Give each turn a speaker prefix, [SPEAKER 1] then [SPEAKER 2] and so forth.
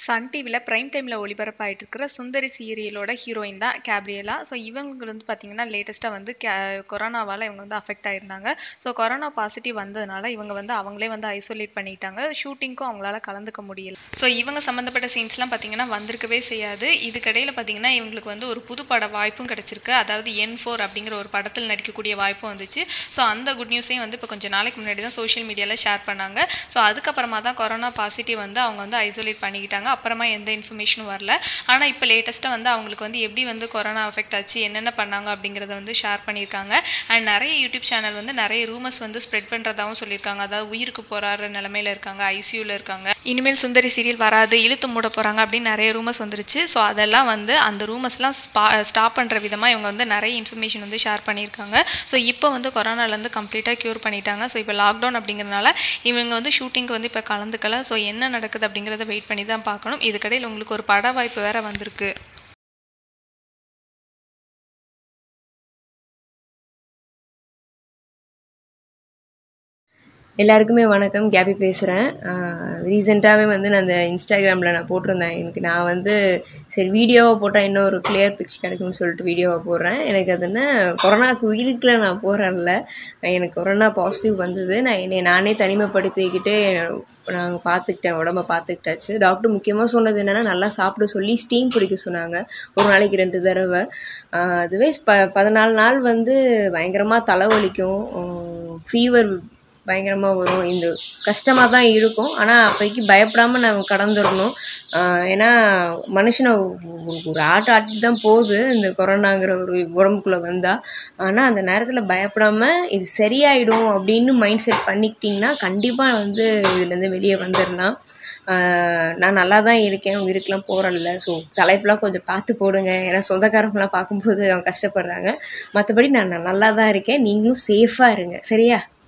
[SPEAKER 1] Sun டிவில prime டைம்ல ஒளிபரப்பாயிட்டு இருக்கிற சுந்தரி சீரியலோட ஹீரோயின் தான் கேப்ரியலா. ஸோ இவங்க வந்து பார்த்தீங்கன்னா, லேட்டஸ்ட்டா வந்து கே கொரோனாவால இவங்க வந்து அஃபெக்ட் ஆயிருந்தாங்க. ஸோ கொரோனா பாசிட்டிவ் வந்ததுனால இவங்க வந்து அவங்களே வந்து ஐசோலேட் பண்ணிட்டாங்க. ஷூட்டிங்க்கும் அவங்களால கலந்துக்க முடியல. ஸோ இவங்க சம்மந்தப்பட்ட சீன்ஸ்லாம் பார்த்தீங்கன்னா, வந்திருக்கவே செய்யாது. இதுக்கிடையில பார்த்தீங்கன்னா, இவங்களுக்கு வந்து ஒரு புது பட வாய்ப்பும் கிடைச்சிருக்கு. அதாவது என்4 அப்படிங்கிற ஒரு படத்தில் நடிக்கக்கூடிய வாய்ப்பும் வந்துச்சு. ஸோ அந்த குட் நியூஸையும் வந்து இப்போ கொஞ்சம் நாளைக்கு முன்னாடி தான் சோஷியல் மீடியால ஷேர் பண்ணாங்க. ஸோ அதுக்கப்புறமா தான் கொரோனா பாசிட்டிவ் வந்து அவங்க வந்து ஐசோலேட் பண்ணிக்கிட்டாங்க. அப்புறமா எந்த இன்ஃபர்மேஷனும் வரல. ஆனா இப்போ லேட்டஸ்ட்டா வந்து அவங்களுக்கு வந்து எப்படி வந்து கொரோனா அஃபெக்ட் ஆச்சு, என்னென்ன பண்ணாங்க அப்படிங்கிறத வந்து ஷேர் பண்ணியிருக்காங்க. அண்ட் நிறைய யூடியூப் சேனல் வந்து நிறைய ரூமர்ஸ் வந்து ஸ்ப்ரெட் பண்ணுறதாவும் சொல்லியிருக்காங்க. அதாவது உயிருக்கு போராடுற நிலமையில இருக்காங்க, ஐசியூல இருக்காங்க. இனிமேல் சுந்தரி சீரியல் வராது, இழுத்து மூட போறாங்க அப்படின்னு நிறைய ரூமர்ஸ் வந்துருச்சு. ஸோ அதெல்லாம் வந்து அந்த ரூமர்ஸ்லாம் ஸ்பா ஸ்டாப் பண்ணுற விதமாக இவங்க வந்து நிறைய இன்ஃபர்மேஷன் வந்து ஷேர் பண்ணியிருக்காங்க. ஸோ இப்போ வந்து கொரோனாலேருந்து கம்ப்ளீட்டாக க்யூர் பண்ணிட்டாங்க. ஸோ இப்போ லாக்டவுன் அப்படிங்கிறனால இவங்க வந்து ஷூட்டிங்க்கு வந்து இப்போ கலந்துக்கல. ஸோ என்ன நடக்குது அப்படிங்கிறத வெயிட் பண்ணி தான் பார்க்கணும். இதுக்கிடையில் உங்களுக்கு ஒரு பட வாய்ப்பு வேற வந்திருக்கு.
[SPEAKER 2] எல்லாருக்குமே வணக்கம் கேபி பேசுகிறேன் ரீசெண்டாகவே வந்து நான் அந்த இன்ஸ்டாகிராமில் நான் போட்டிருந்தேன் எனக்கு நான் வந்து சரி வீடியோவை போட்டால் இன்னும் ஒரு கிளியர் பிக்சர் கிடைக்கும்னு சொல்லிட்டு வீடியோவை போடுறேன் எனக்கு அது என்ன கொரோனாக்கு உயிருக்குல நான் போகிறேன்ல எனக்கு கொரோனா பாசிட்டிவ் வந்தது நான் என்னை நானே தனிமைப்படுத்திக்கிட்டு நாங்கள் பார்த்துக்கிட்டேன் உடம்ப பார்த்துக்கிட்டாச்சு டாக்டர் முக்கியமாக சொன்னது என்னென்னா நல்லா சாப்பிட சொல்லி ஸ்டீம் குடிக்க சொன்னாங்க ஒரு நாளைக்கு ரெண்டு தடவை அதுவே ப பதினாலு நாள் வந்து பயங்கரமாக தலைவலிக்கும் ஃபீவர் பயங்கரமாக வரும் இந்த கஷ்டமாக தான் இருக்கும் ஆனால் அப்போதைக்கு பயப்படாமல் நம்ம கடந்துடணும் ஏன்னா மனுஷனை ஒரு ஆட்டு ஆட்டிட்டு தான் போகுது இந்த கொரோனாங்கிற ஒரு உடம்புக்குள்ளே வந்தால் ஆனால் அந்த நேரத்தில் பயப்படாமல் இது சரியாயிடும் அப்படின்னு மைண்ட் செட் பண்ணிக்கிட்டிங்கன்னா கண்டிப்பாக வந்து இதுலேருந்து வெளியே வந்துடலாம் நான் நல்லா தான் இருக்கேன் உயிருக்கெலாம் போகிறேன்ல ஸோ தலைப்பெலாம் கொஞ்சம் பார்த்து போடுங்க ஏன்னா சொந்தக்காரங்களாம் பார்க்கும்போது அவங்க கஷ்டப்படுறாங்க மற்றபடி நான் நல்லா தான் இருக்கேன் நீங்களும் சேஃபாக இருங்க சரியா